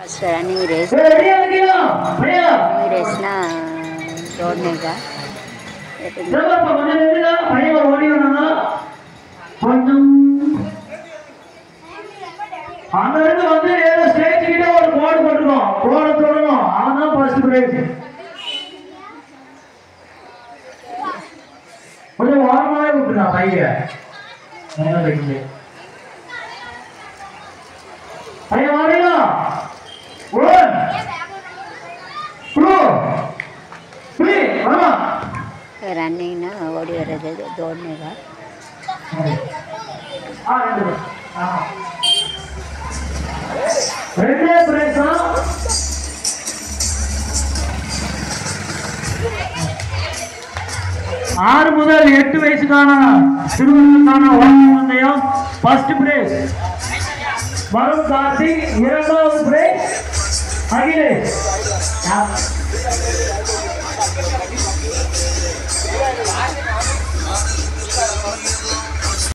First running race ரெடியா இருக்கீங்களா பையா running race ना दौड़ने का लेकिन சிவப்பா கொஞ்சம் நின்றுங்க பையன் ஓடி வந்தாங்க கொஞ்சம் அங்க இருந்து வந்து நேரா ஸ்டேஜ் கிட்ட ஒரு கோடு போட்டுருக்கோம் கோடை தொடணும் அவன் தான் ஃபர்ஸ்ட் பிரைஸ் கொஞ்சம் ஓரமாவே விட்டுருங்க பையன் நேரா வைக்கல பையன் வரீங்களா ஒன் டூ த்ரீ வரலாம் रनिंग ना ओडी रहे थे दौड़ने का ஆ, ரெண்டு பேர். ஆ. ரெண்டே பிரேஸா ஆறு முதல் எட்டு வயசுக்கான சிறுவர்களுக்கான ஓட்டம் பந்தயம் ஃபர்ஸ்ட் பிரேஸ் வரும் கார்த்திக் இரண்டாவது பிரேஸ் அகிலேஷ் ஆ.